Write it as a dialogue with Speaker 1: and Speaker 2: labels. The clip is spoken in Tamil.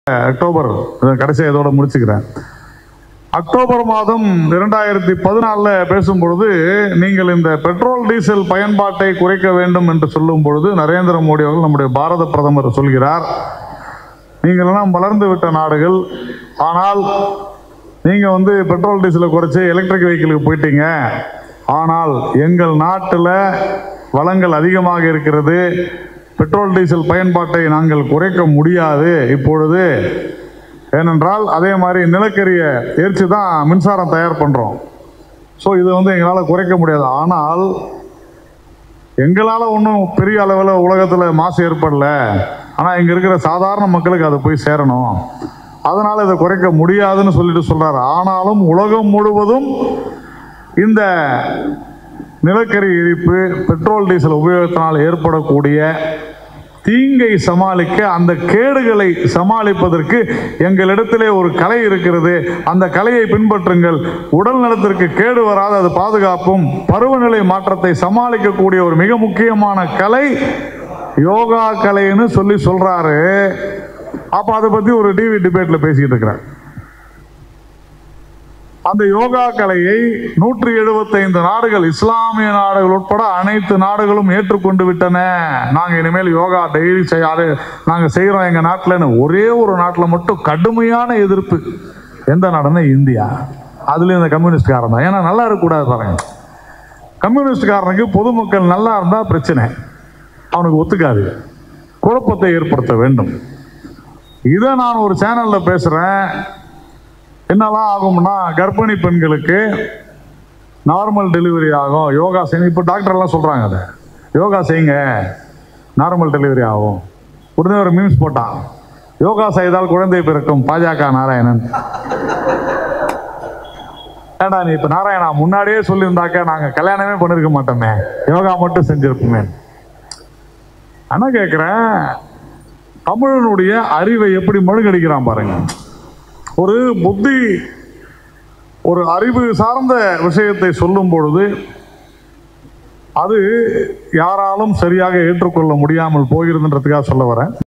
Speaker 1: அக்டோபர் கடைசியாக இதோட முடிச்சுக்கிறேன் அக்டோபர் மாதம் இரண்டாயிரத்தி பதினாலில் பேசும்பொழுது நீங்கள் இந்த பெட்ரோல் டீசல் பயன்பாட்டை குறைக்க வேண்டும் என்று சொல்லும் பொழுது நரேந்திர மோடி அவர்கள் நம்முடைய பாரத பிரதமர் சொல்கிறார் நீங்கள் எல்லாம் வளர்ந்து விட்ட நாடுகள் ஆனால் நீங்கள் வந்து பெட்ரோல் டீசலை குறைச்சி எலக்ட்ரிக் வெஹிக்கிளுக்கு போயிட்டீங்க ஆனால் எங்கள் நாட்டில் வளங்கள் அதிகமாக இருக்கிறது பெட்ரோல் டீசல் பயன்பாட்டை நாங்கள் குறைக்க முடியாது இப்பொழுது ஏனென்றால் அதே மாதிரி நிலக்கரியை எரித்து தான் மின்சாரம் தயார் பண்ணுறோம் ஸோ இது வந்து எங்களால் குறைக்க முடியாது ஆனால் எங்களால் ஒன்றும் பெரிய அளவில் உலகத்தில் மாசு ஏற்படல ஆனால் இங்கே இருக்கிற சாதாரண மக்களுக்கு அது போய் சேரணும் அதனால் இதை குறைக்க முடியாதுன்னு சொல்லிட்டு சொல்கிறாரு ஆனாலும் உலகம் முழுவதும் இந்த நிலக்கரி எரிப்பு பெட்ரோல் டீசல் உபயோகத்தினால் ஏற்படக்கூடிய தீங்கை சமாளிக்க அந்த கேடுகளை சமாளிப்பதற்கு எங்களிடத்திலே ஒரு கலை இருக்கிறது அந்த கலையை பின்பற்றுங்கள் உடல் நலத்திற்கு கேடு வராது அது பாதுகாப்பும் பருவநிலை மாற்றத்தை சமாளிக்கக்கூடிய ஒரு மிக முக்கியமான கலை யோகா கலைன்னு சொல்லி சொல்றாரு அப்ப அதை பத்தி ஒரு டிவி டிபேட்ல பேசிக்கிட்டு இருக்கிறேன் அந்த யோகா கலையை நூற்றி எழுபத்தைந்து நாடுகள் இஸ்லாமிய நாடுகள் உட்பட அனைத்து நாடுகளும் ஏற்றுக்கொண்டு விட்டன நாங்க இனிமேல் யோகா டெய்லி செய்யாது நாங்க செய்யறோம் எங்க நாட்டில்னு ஒரே ஒரு நாட்டில் மட்டும் கடுமையான எதிர்ப்பு எந்த நாடுன்னா இந்தியா அதுலயும் இந்த கம்யூனிஸ்ட்காரன் தான் ஏன்னா நல்லா இருக்கக்கூடாது பாருங்க கம்யூனிஸ்ட்காரனுக்கு பொதுமக்கள் நல்லா இருந்தா பிரச்சனை அவனுக்கு ஒத்துக்காது குழப்பத்தை ஏற்படுத்த வேண்டும் இதை நான் ஒரு சேனல்ல பேசுறேன் என்னெல்லாம் ஆகும்னா கர்ப்பிணி பெண்களுக்கு நார்மல் டெலிவரி ஆகும் யோகா செய்யுங்க இப்போ டாக்டர் எல்லாம் சொல்றாங்க அதை யோகா செய்யுங்க நார்மல் டெலிவரி ஆகும் உடனே ஒரு மீம்ஸ் போட்டான் யோகா செய்தால் குழந்தை பிறக்கும் பாஜக நாராயணன் ஏடா நீ இப்ப நாராயணா முன்னாடியே சொல்லியிருந்தாக்க நாங்க கல்யாணமே பண்ணிருக்க மாட்டோமே யோகா மட்டும் செஞ்சிருப்போமே ஆனா கேட்கிறேன் தமிழனுடைய அறிவை எப்படி மழுங்கடிக்கிறான் பாருங்க ஒரு புத்தி ஒரு அறிவு சார்ந்த விஷயத்தை சொல்லும் பொழுது அது யாராலும் சரியாக ஏற்றுக்கொள்ள முடியாமல் போகிறதுன்றதுக்காக சொல்ல வரேன்